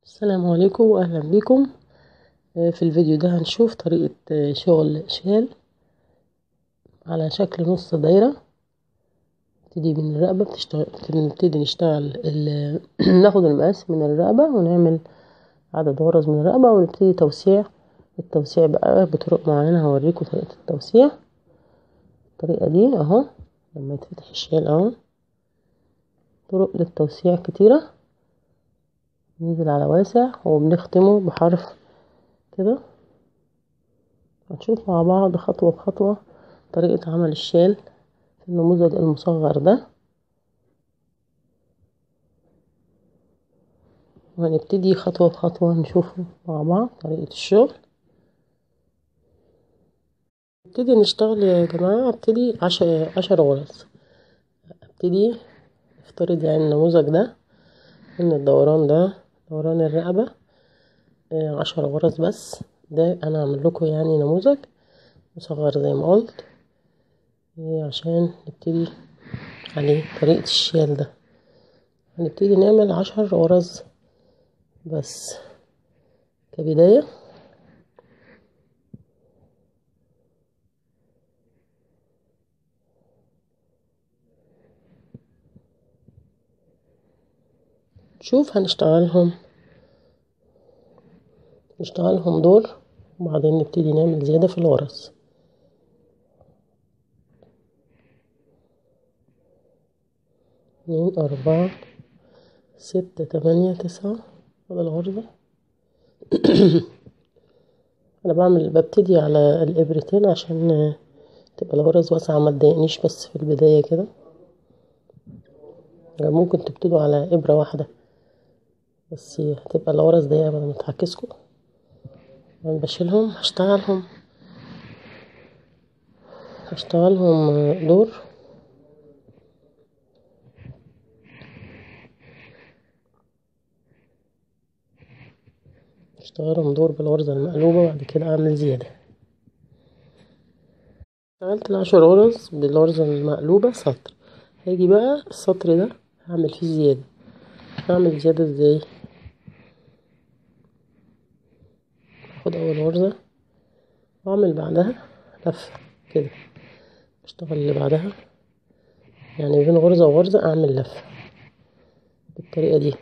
السلام عليكم واهلا بكم في الفيديو ده هنشوف طريقة شغل شال على شكل نص دايرة نبتدي من الرقبة بتشتغل نبتدي نشتغل ناخد المقاس من الرقبة ونعمل عدد غرز من الرقبة ونبتدي توسيع التوسيع بقى بطرق معينة هوريكم طريقة التوسيع الطريقة دي اهو لما يتفتح الشال اهو طرق للتوسيع كتيرة ننزل على واسع وبنختمه بحرف كده هنشوف مع بعض خطوة بخطوة طريقة عمل الشال في النموذج المصغر ده وهنبتدي خطوة بخطوة نشوف مع بعض طريقة الشغل نبتدي نشتغل يا جماعة ابتدي عشر, عشر غرز ابتدي افترض يعني النموذج ده ان الدوران ده دوران الرقبة عشر غرز بس ده انا اعمل لكم يعني نموذج مصغر زي ما قلت عشان نبتدي عليه طريقة الشال ده هنبتدي نعمل عشر غرز بس كبداية شوف هنشتغلهم نشتغلهم دول وبعدين نبتدي نعمل زيادة في الغرز اتنين أربعة ستة تمانية تسعة هذا الغرزة أنا بعمل ببتدي على الإبرتين عشان تبقى الغرز واسعة ما تضايقنيش بس في البداية كده ممكن تبتدوا على إبرة واحدة بس هتبقى الغرز ضيقة بدل ما تعكسكم انا بشيلهم هشتغلهم هشتغلهم دور اشتغلهم دور بالغرزة المقلوبة وبعد كده اعمل زيادة اشتغلت العشر غرز بالغرزة المقلوبة سطر هاجي بقى السطر ده هعمل فيه زيادة هعمل زيادة ازاي هاخد اول غرزة واعمل بعدها لفة كده اشتغل اللي بعدها يعني بين غرزة وغرزة اعمل لفة بالطريقة دي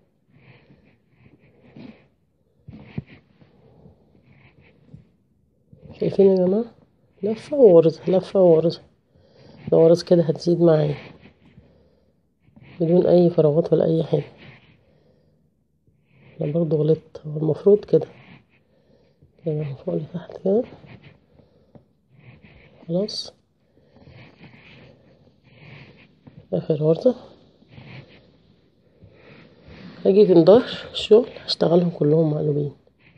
شايفين يا جماعة لفة وغرزة لفة وغرزة الغرز كده هتزيد معايا بدون اي فراغات ولا اي حاجة انا برضو غلطت هو المفروض كده كده من فوق لتحت كده خلاص اخر غرزة هاجي في ظهر الشغل هشتغلهم كلهم مقلوبين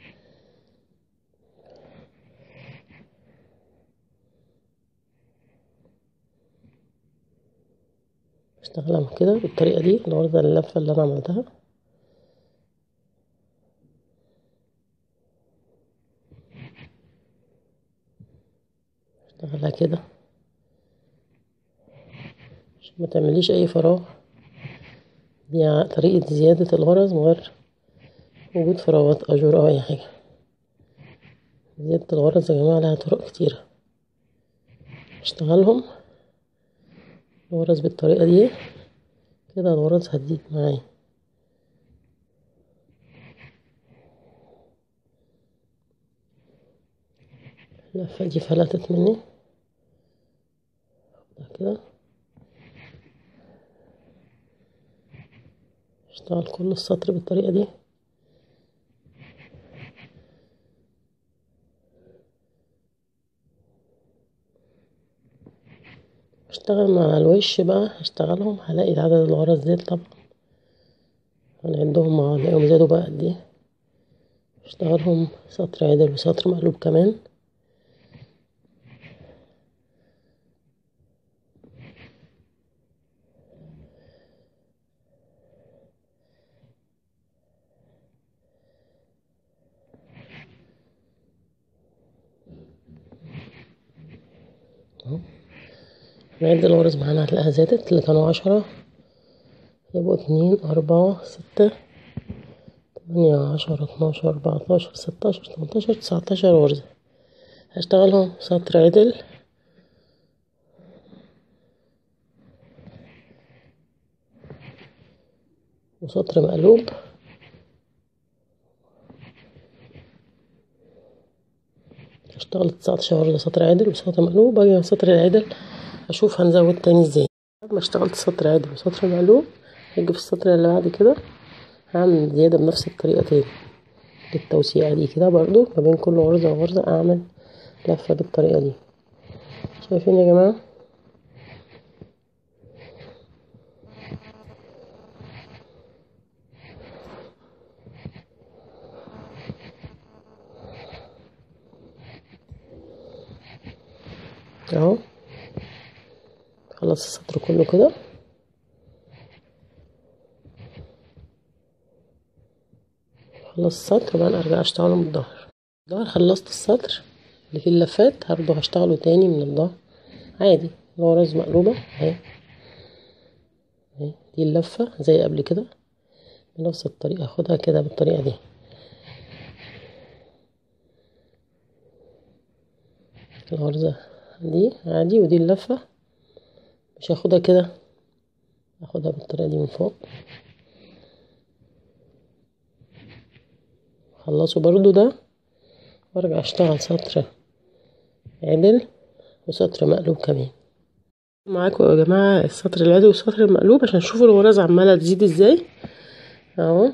اشتغلهم كده بالطريقة دي الغرزة اللفة اللي انا عملتها اشتغلها كده عشان ما تعمليش اي فراغ دي طريقة زيادة الغرز من غير وجود فراغات اجور او اي حاجة زيادة الغرز يا جماعة لها طرق كتيرة اشتغلهم الغرز بالطريقة دي كده الغرز هتزيد معايا اللفة دي فلتت مني كده اشتغل كل السطر بالطريقة دي اشتغل مع الوش بقى هشتغلهم هلاقي عدد الغرز زاد طبعا هنعدهم مع هنلاقيهم زادوا بقى قد ايه اشتغلهم سطر عدل وسطر مقلوب كمان اهو نعد الغرز معانا هتلاقيها زادت اللي كانوا عشرة يبقوا اتنين أربعة ستة تمانية عشرة اتناشر اربعتاشر ستاشر تمنتاشر تسعتاشر غرزة هشتغلهم سطر عدل وسطر مقلوب اشتغل تسعتاشر غرزة سطر عدل وسطر مقلوب اجي على سطر العدل اشوف هنزود تاني ازاي بعد ما اشتغلت سطر عدل وسطر مقلوب هاجي في السطر اللي بعد كده هعمل زيادة بنفس الطريقة تاني للتوسيعة دي كده برضو ما بين كل غرزة وغرزة اعمل لفة بالطريقة دي شايفين يا جماعة اهو خلص السطر كله كده خلص السطر بقى ارجع اشتغله من الظهر الظهر خلصت السطر اللي فيه اللفات برضه هشتغله تاني من الظهر عادي الغرز مقلوبة اهي اهي دي اللفة زي قبل كده بنفس الطريقة اخدها كده بالطريقة دي الغرزة دي عادي ودي اللفة مش هاخدها كده هاخدها بالطريقة دي من فوق خلصوا برضو ده وارجع اشتغل سطر عدل وسطر مقلوب كمان معاكم يا جماعة السطر العدل والسطر المقلوب عشان تشوفوا الغرز عمالة تزيد ازاي اهو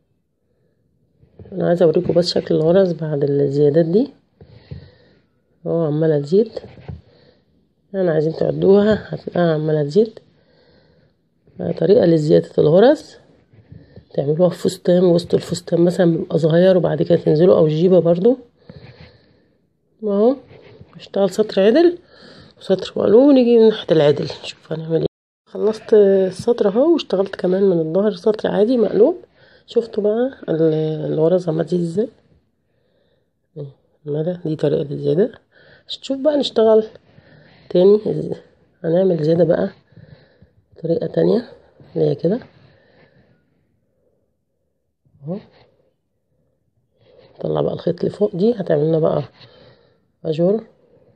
انا عايزة اوريكم بس شكل الغرز بعد الزيادات دي اهو عمالة تزيد انا عايزين تعدوها هتلاقيها عمالة تزيد طريقة لزيادة الغرز تعملوها في فستان وسط الفستان مثلا بيبقى صغير وبعد كده تنزلوا او جيبه برضو اهو اشتغل سطر عدل وسطر مقلوب ونيجي من ناحية العدل نشوف هنعمل ايه خلصت السطر اهو واشتغلت كمان من الظهر سطر عادي مقلوب شفتوا بقى الغرز عمالة تزيد ازاي ماذا دي طريقة الزيادة تشوف بقى نشتغل تاني هنعمل زيادة بقى طريقة تانية اللي هي كده اهو نطلع بقى الخيط اللي فوق دي هتعمل لنا بقى اجور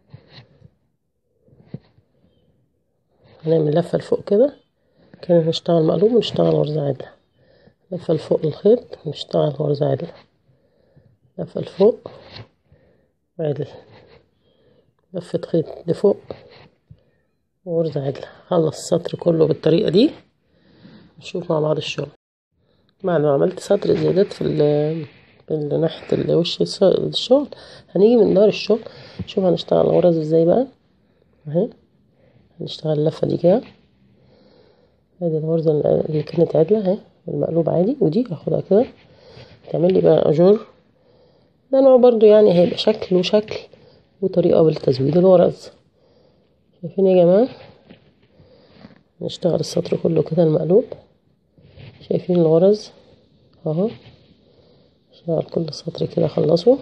هنعمل لفة لفوق كده كده نشتغل مقلوب ونشتغل غرزة عدلة لفة لفوق الخيط ونشتغل غرزة عدلة لفة لفوق عدل لفة خيط لفوق وغرزة عدلة خلص السطر كله بالطريقة دي نشوف مع بعض الشغل بعد ما عملت سطر زيادات في ال ناحية الوش الشغل هنيجي من دار الشغل شوف هنشتغل الغرز ازاي بقى اهي هنشتغل اللفة دي كده ادي الغرزة اللي كانت عدلة اهي المقلوب عادي ودي هاخدها كده تعمل لي بقى اجور ده نوع برضو يعني هيبقى شكل وشكل وطريقة بالتزويد الغرز شايفين يا جماعة نشتغل السطر كله كده المقلوب شايفين الغرز اهو اشتغل كل سطر كده خلصه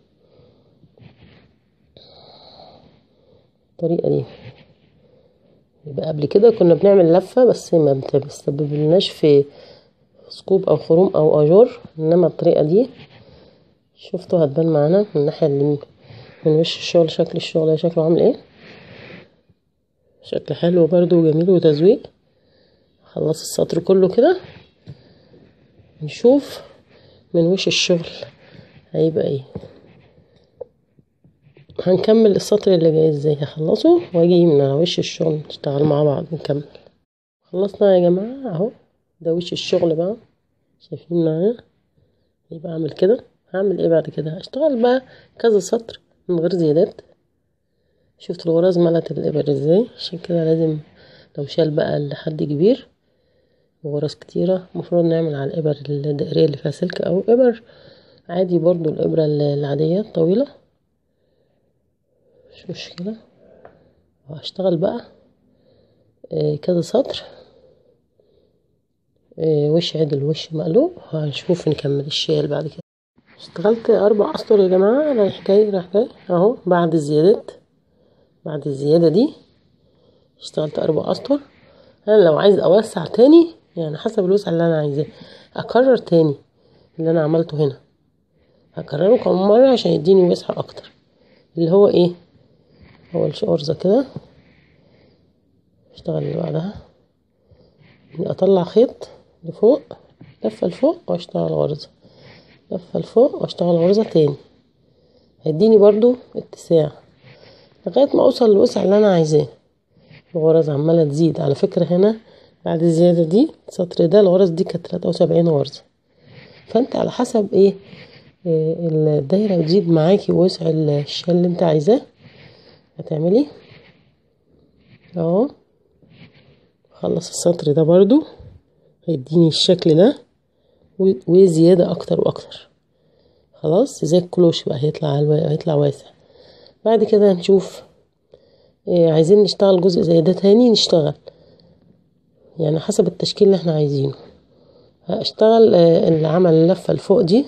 الطريقة دي يبقى قبل كده كنا بنعمل لفة بس ما بتسببلناش في ثقوب او خروم او اجور انما الطريقة دي شفتوا هتبان معانا من الناحية اللي من وش الشغل شكل الشغل شكله عامل ايه شكل حلو برضو وجميل وتزويق خلص السطر كله كده نشوف من وش الشغل هيبقى ايه هنكمل السطر اللي جاي ازاي هخلصه واجي من على وش الشغل نشتغل مع بعض نكمل خلصنا يا جماعة اهو ده وش الشغل بقى شايفين معايا يبقى اعمل كده هعمل ايه بعد كده هشتغل بقى كذا سطر من غير زيادات شفت الغرز ملت الابر ازاي عشان كده لازم لو شال بقى لحد كبير وغرز كتيرة المفروض نعمل على الابر الدائرية اللي فيها سلك او ابر عادي برضو الابرة العادية الطويلة مش مشكلة وهشتغل بقى كذا سطر وش عدل وش مقلوب هنشوف نكمل الشيل بعد كده اشتغلت اربع اسطر يا جماعه رايح جاي رايح جاي اهو بعد الزيادات بعد الزياده دي اشتغلت اربع اسطر انا لو عايز اوسع تاني يعني حسب الوسع اللي انا عايزاه اكرر تاني اللي انا عملته هنا هكرره كم مرة عشان يديني وسع اكتر اللي هو ايه اول غرزة كده اشتغل اللي بعدها اطلع خيط لفوق لفة لفوق واشتغل غرزة لفة لفوق واشتغل غرزة تاني هيديني برضو اتساع لغاية ما اوصل للوسع اللي انا عايزاه الغرز عمالة تزيد على فكرة هنا بعد الزيادة دي السطر ده الغرز دي كانت تلاتة وسبعين غرزة فانت على حسب ايه, إيه الدايرة بتزيد معاكي وسع الشال اللي انت عايزاه هتعملي اهو خلص السطر ده برضو هيديني الشكل ده وزيادة اكتر واكتر خلاص زي الكلوش بقى هيطلع هيطلع واسع بعد كده هنشوف إيه عايزين نشتغل جزء زي ده تاني نشتغل يعني حسب التشكيل اللي احنا عايزينه هشتغل اللي عمل اللفة الفوق دي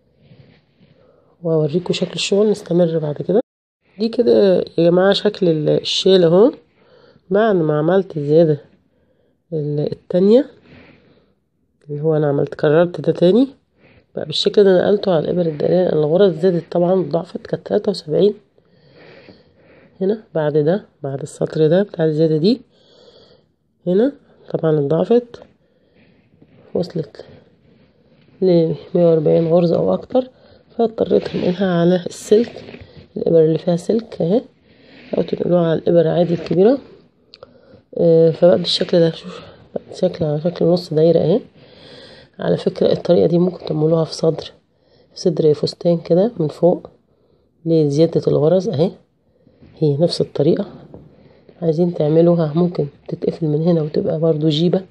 واوريكم شكل الشغل نستمر بعد كده دي كده يا جماعة شكل الشيل اهو بعد ما عملت الزيادة التانية اللي هو انا عملت كررت ده تاني بقى بالشكل ده نقلته على الابر الدائرية الغرز زادت طبعا ضعفت كانت تلاتة وسبعين هنا بعد ده بعد السطر ده بتاع الزيادة دي هنا طبعا اتضاعفت وصلت لمية وأربعين غرزة أو أكتر فاضطريت انقلها على السلك الإبر اللي فيها سلك اهي أو تنقلوها على الإبر عادي الكبيرة اه فبقى بالشكل ده شوف شكل على شكل نص دايرة اهي على فكرة الطريقة دي ممكن تعملوها في صدر في صدر فستان كده من فوق لزيادة الغرز اهي هي نفس الطريقة عايزين تعملوها ممكن تتقفل من هنا وتبقى برضو جيبة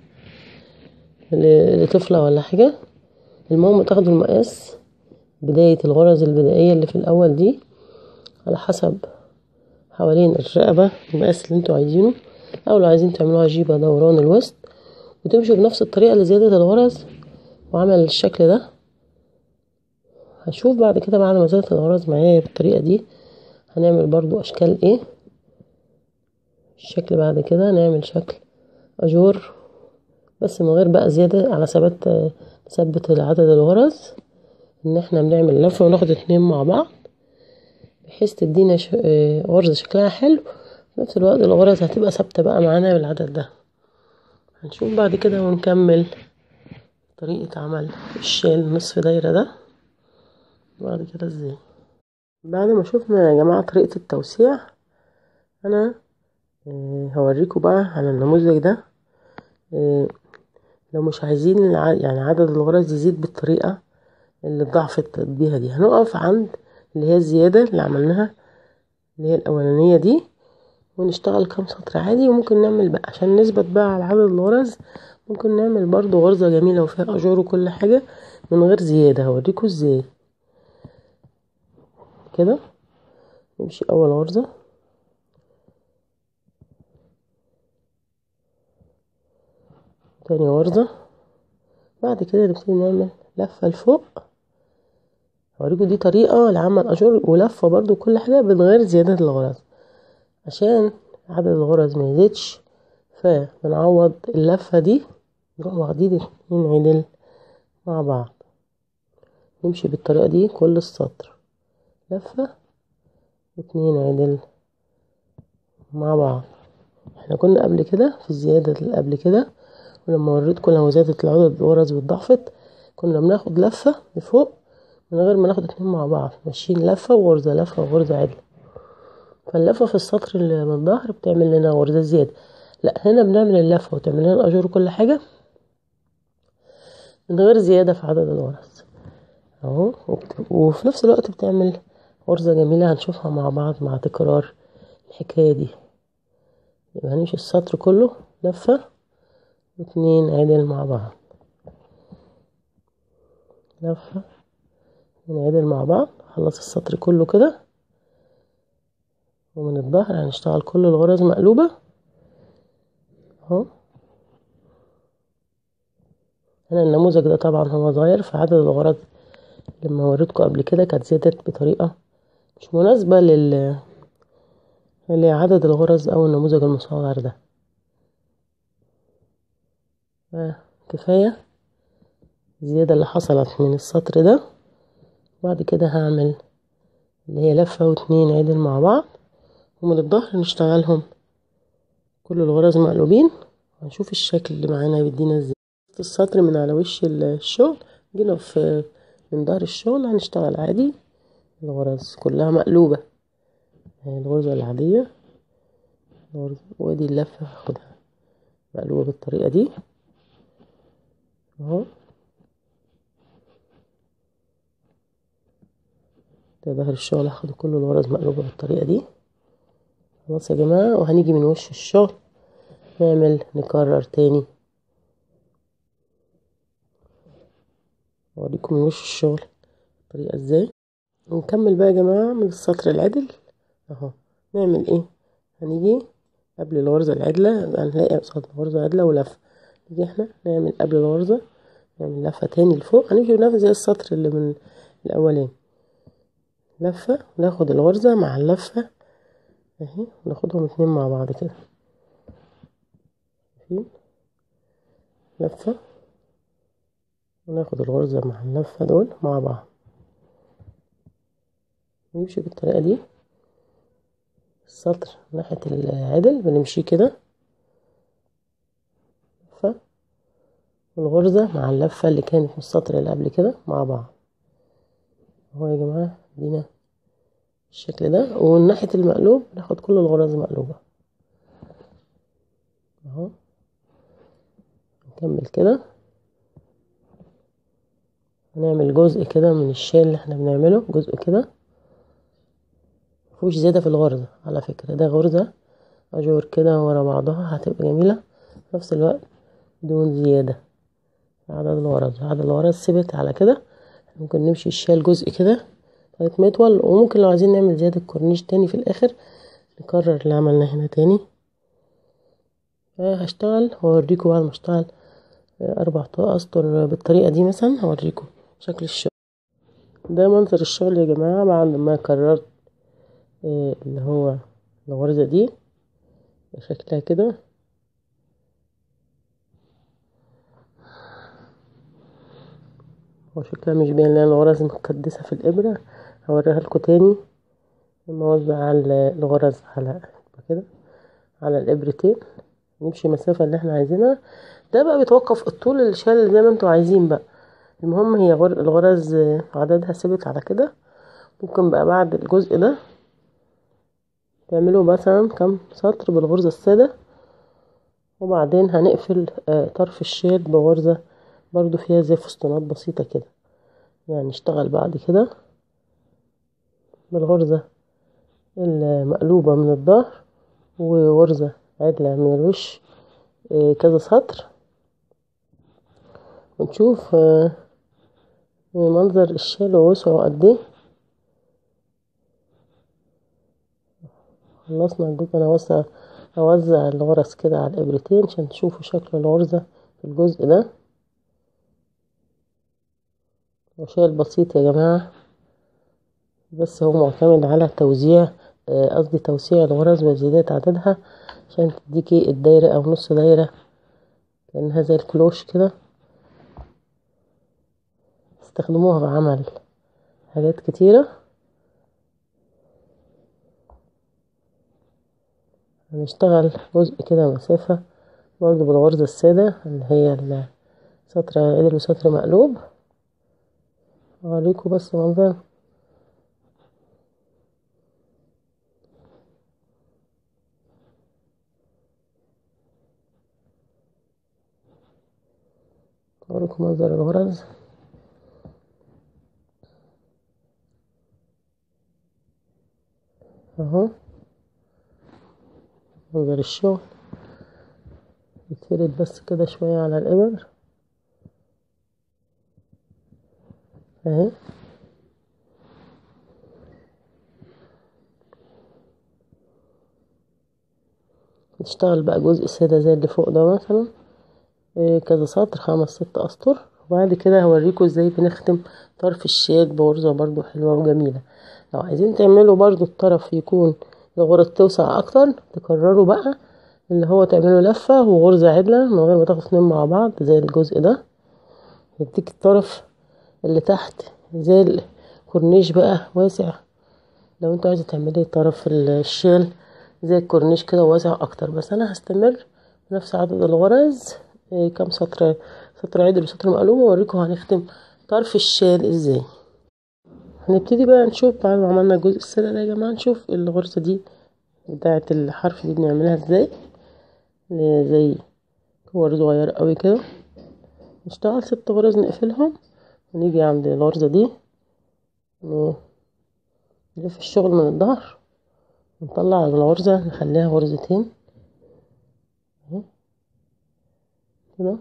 لطفلة ولا حاجة المهم تاخدوا المقاس بداية الغرز البدائية اللي في الأول دي على حسب حوالين الرقبة المقاس اللي انتوا عايزينه أو لو عايزين تعملوها جيبة دوران الوسط وتمشوا بنفس الطريقة لزيادة الغرز وعمل الشكل ده هشوف بعد كده بعد ما زادت الغرز معايا بالطريقة دي هنعمل برضو أشكال ايه الشكل بعد كده نعمل شكل أجور بس من غير بقى زيادة على ثبات ثبت عدد الغرز ان احنا بنعمل لفة وناخد اتنين مع بعض بحيث تدينا ش... غرزة شكلها حلو في نفس الوقت الغرز هتبقى ثابتة بقى معانا بالعدد ده هنشوف بعد كده ونكمل طريقة عمل الشال نصف دايرة ده بعد كده ازاي بعد ما شفنا يا جماعة طريقة التوسيع انا هوريكم بقى على النموذج ده لو مش عايزين يعني عدد الغرز يزيد بالطريقة اللي ضعفت بيها دي هنقف عند اللي هي الزيادة اللي عملناها اللي هي الأولانية دي ونشتغل كام سطر عادي وممكن نعمل بقى عشان نثبت بقى على عدد الغرز ممكن نعمل برضو غرزة جميلة وفيها أجور وكل حاجة من غير زيادة هوريكم ازاي كده نمشي أول غرزة تاني غرزة بعد كده نبتدي نعمل لفة لفوق هوريكم دي طريقة لعمل أجور ولفة برضو كل حاجة من غير زيادة الغرز عشان عدد الغرز ما يزيدش فبنعوض اللفة دي نروح واخدين اتنين عدل مع بعض نمشي بالطريقة دي كل السطر لفة اتنين عدل مع بعض احنا كنا قبل كده في الزيادة اللي قبل كده ولما وريتكم لما زادت العدد الغرز واتضاعفت كنا بناخد لفة لفوق من غير ما ناخد اتنين مع بعض ماشيين لفة وغرزة لفة وغرزة عدل فاللفة في السطر اللي من الظهر بتعمل لنا غرزة زيادة لا هنا بنعمل اللفة وتعمل لنا الأجور وكل حاجة من غير زيادة في عدد الغرز اهو وفي نفس الوقت بتعمل غرزة جميلة هنشوفها مع بعض مع تكرار الحكاية دي يبقى هنمشي السطر كله لفة واتنين عدل مع بعض لفة اتنين عدل مع بعض خلص السطر كله كده ومن الظهر هنشتغل كل الغرز مقلوبة اهو هنا النموذج ده طبعا هو صغير فعدد الغرز لما وريتكم قبل كده كانت زادت بطريقة مش مناسبة لل لعدد الغرز او النموذج المصغر ده كفاية الزيادة اللي حصلت من السطر ده بعد كده هعمل اللي هي لفة واتنين عدل مع بعض ومن الظهر نشتغلهم كل الغرز مقلوبين هنشوف الشكل اللي معانا بيدينا ازاي السطر من على وش الشغل جينا في من ظهر الشغل هنشتغل عادي الغرز كلها مقلوبة الغرزة العادية وادي اللفة هاخدها مقلوبة بالطريقة دي اهو ده ظهر الشغل هاخد كل الغرز مقلوبة بالطريقة دي خلاص يا جماعة وهنيجي من وش الشغل نعمل نكرر تاني اوريكم من وش الشغل الطريقة ازاي ونكمل بقى يا جماعة من السطر العدل اهو نعمل ايه هنيجي قبل الغرزة العدلة هنلاقي قصاد الغرزة عدلة ولفة نيجي احنا نعمل قبل الغرزة نعمل لفة تاني لفوق هنمشي بنفس زي السطر اللي من الأولاني لفة ناخد الغرزة مع اللفة اهي ناخدهم اتنين مع بعض كده لفة وناخد الغرزة مع اللفة دول مع بعض نمشي بالطريقة دي السطر ناحية العدل بنمشي كده لفة والغرزة مع اللفة اللي كانت من السطر اللي قبل كده مع بعض اهو يا جماعة دينا الشكل ده ومن ناحية المقلوب ناخد كل الغرز مقلوبة اهو نكمل كده هنعمل جزء كده من الشال اللي احنا بنعمله جزء كده مفيهوش زيادة في الغرزة على فكرة ده غرزة أجور كده ورا بعضها هتبقى جميلة في نفس الوقت بدون زيادة عدد الغرز عدد الغرز ثبت على كده ممكن نمشي الشال جزء كده لغاية ما يطول وممكن لو عايزين نعمل زيادة كورنيش تاني في الآخر نكرر اللي عملناه هنا تاني هشتغل وأوريكم بعد ما اشتغل أربع أسطر بالطريقة دي مثلا هوريكم شكل الشغل ده منظر الشغل يا جماعة بعد ما كررت اللي هو الغرزة دي شكلها كده هو شكلها مش باين لان الغرز متكدسة في الإبرة هوريها لكم تاني لما اوزع الغرز على كده على الإبرتين نمشي المسافة اللي احنا عايزينها ده بقى بيتوقف الطول الشال زي ما انتوا عايزين بقى المهم هي الغرز عددها ثابت على كده ممكن بقى بعد الجزء ده تعملوا مثلا كم سطر بالغرزة السادة وبعدين هنقفل طرف الشال بغرزة برضو فيها زي فستونات بسيطة كده يعني نشتغل بعد كده بالغرزة المقلوبة من الظهر وغرزة عدلة من الوش كذا سطر ونشوف منظر الشال ووسعه قد ايه خلصنا الجزء انا اوزع اوزع الغرز كده على الابرتين عشان تشوفوا شكل الغرزة في الجزء ده وشال بسيط يا جماعة بس هو معتمد على توزيع قصدي توسيع الغرز وزيادة عددها عشان تديكي الدايرة او نص دايرة كأنها زي الكلوش كده استخدموها بعمل حاجات كتيرة هنشتغل جزء كده مسافة برضو بالغرزة السادة اللي هي سطر عدل وسطر مقلوب اوريكم بس منظر اوريكم منظر الغرز اهو منظر الشغل يتفرد بس كده شوية على الإبر اهي نشتغل بقى جزء سادة زي اللي فوق ده مثلا إيه كذا سطر خمس ست أسطر وبعد كده هوريكم ازاي بنختم طرف الشال بغرزة برضو حلوة وجميلة لو عايزين تعملوا برضو الطرف يكون الغرز توسع اكتر تكرروا بقى اللي هو تعملوا لفة وغرزة عدلة من غير ما تاخدوا اتنين مع بعض زي الجزء ده يديك الطرف اللي تحت زي الكورنيش بقى واسع لو انت عايزه تعملي طرف الشال زي الكورنيش كده واسع اكتر بس انا هستمر بنفس عدد الغرز إيه كام سطر سطر عدل وسطر مقلوب واوريكم هنختم طرف الشال ازاي هنبتدي بقى نشوف بعد ما عملنا الجزء السابق ده يا جماعه نشوف الغرزه دي بتاعه الحرف دي بنعملها ازاي زي كور صغيره قوي كده نشتغل ست غرز نقفلهم ونيجي عند الغرزه دي نلف الشغل من الظهر ونطلع الغرزة نخليها غرزتين كده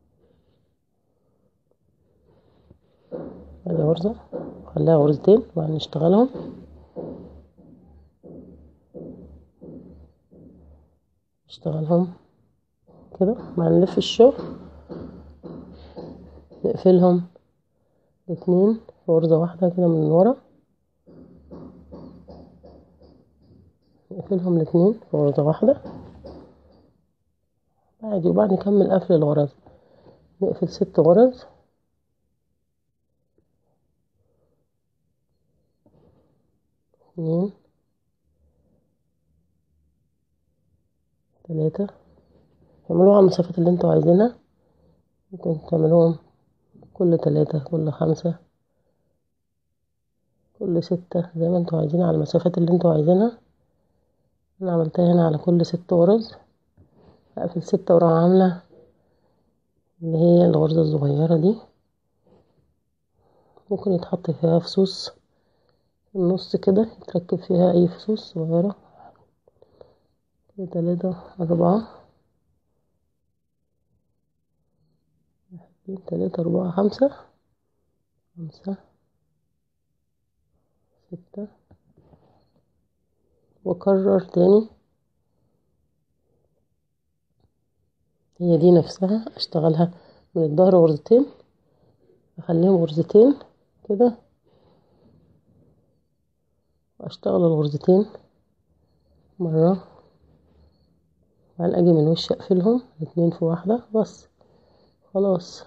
ادي غرزة نخليها غرزتين وبعدين نشتغلهم نشتغلهم كده بعدين نلف الشغل نقفلهم الاتنين غرزة واحدة كده من ورا نقفلهم الاتنين في غرزة واحدة عادي وبعد نكمل قفل الغرز نقفل ست غرز اتنين تلاتة اعملوها على المسافات اللي انتوا عايزينها ممكن تعملوهم كل تلاتة كل خمسة كل ستة زي ما انتوا عايزين على المسافات اللي انتوا عايزينها انا عملتها هنا على كل ست غرز اقفل ستة واروح عاملة اللي هي الغرزة الصغيرة دي ممكن يتحط فيها فصوص في النص كده يتركب فيها اي فصوص صغيرة كده تلاتة اربعة واحد تلاتة اربعة خمسة خمسة ستة واكرر تاني هي دي نفسها اشتغلها من الظهر غرزتين اخليهم غرزتين كده واشتغل الغرزتين مرة بعدين اجي من الوش اقفلهم اتنين في واحدة بس خلاص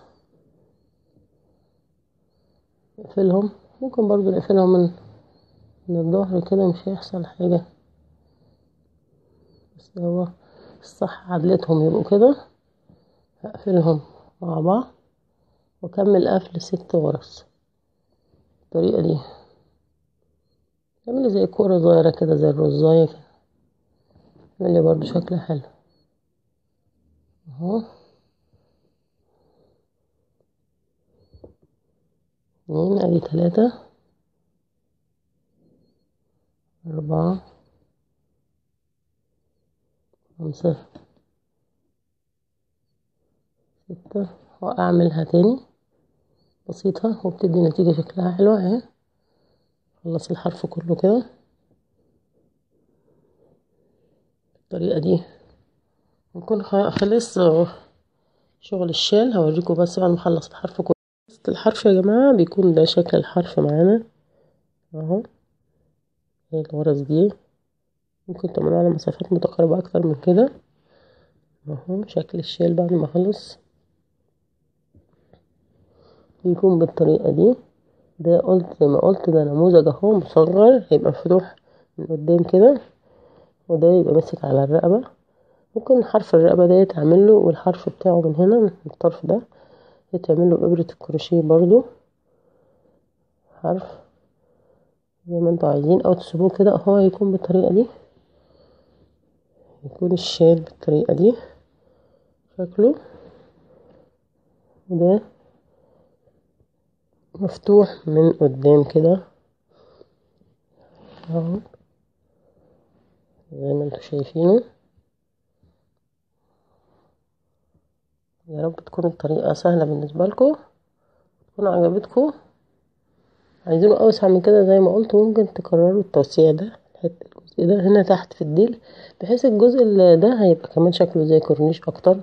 اقفلهم ممكن برضو نقفلهم من من الظهر كده مش هيحصل حاجة بس هو الصح عدلتهم يبقوا كده هقفلهم مع بعض واكمل قفل ست غرز بالطريقة دي تعملي زي كورة صغيرة كده زي الرزاية كده تعملي برضو شكل حلو اهو اتنين ادي تلاتة أربعة خمسة ستة وأعملها تاني بسيطة وبتدي نتيجة شكلها حلوة اهي خلص الحرف كله كده بالطريقة دي نكون خلص شغل الشال هوريكم بس بعد ما اخلص الحرف كله الحرف يا جماعة بيكون ده شكل الحرف معانا اهو الغرز دي ممكن تعملوها على مسافات متقاربة أكتر من كده اهو شكل الشال بعد ما اخلص بيكون بالطريقة دي ده قلت زي ما قلت ده نموذج اهو مصغر هيبقى مفتوح من قدام كده وده يبقى ماسك على الرقبة ممكن حرف الرقبة ده يتعمله والحرف بتاعه من هنا من الطرف ده يتعمله بإبرة الكروشيه برضو حرف زي ما انتوا عايزين او تسيبوه كده اهو هيكون بالطريقة دي يكون الشال بالطريقة دي شكله وده مفتوح من قدام كده اهو زي ما انتوا شايفينه يا رب تكون الطريقة سهلة بالنسبة لكم تكون عجبتكم عايزينه اوسع من كده زي ما قلت ممكن تكرروا التوسيع ده الحته الجزء ده هنا تحت في الديل بحيث الجزء اللي ده هيبقى كمان شكله زي كورنيش اكتر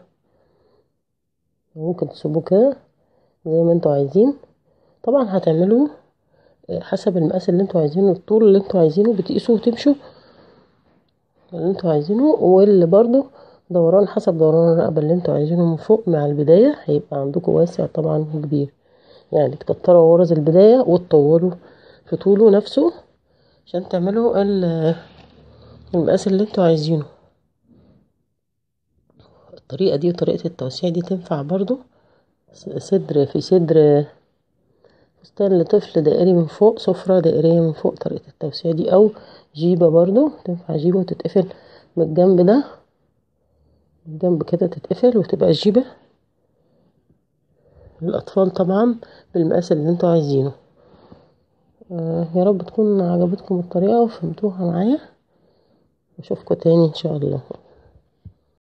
ممكن تسيبوه كده زي ما انتوا عايزين طبعا هتعملوا حسب المقاس اللي انتوا عايزينه الطول اللي انتوا عايزينه بتقيسوا وتمشوا اللي انتوا عايزينه واللي برضو دوران حسب دوران الرقبة اللي انتوا عايزينه من فوق مع البداية هيبقى عندكم واسع طبعا كبير يعني تكتروا غرز البداية وتطولوا في طوله نفسه عشان تعملوا المقاس اللي انتوا عايزينه الطريقة دي وطريقة التوسيع دي تنفع برضو صدر في صدر فستان لطفل دائري من فوق سفرة دائرية من فوق طريقة التوسيع دي او جيبة برضو تنفع جيبة وتتقفل من الجنب ده من الجنب كده تتقفل وتبقى جيبة للأطفال طبعا بالمقاس اللي انتوا عايزينه آه يا رب تكون عجبتكم الطريقة وفهمتوها معايا واشوفكم تاني ان شاء الله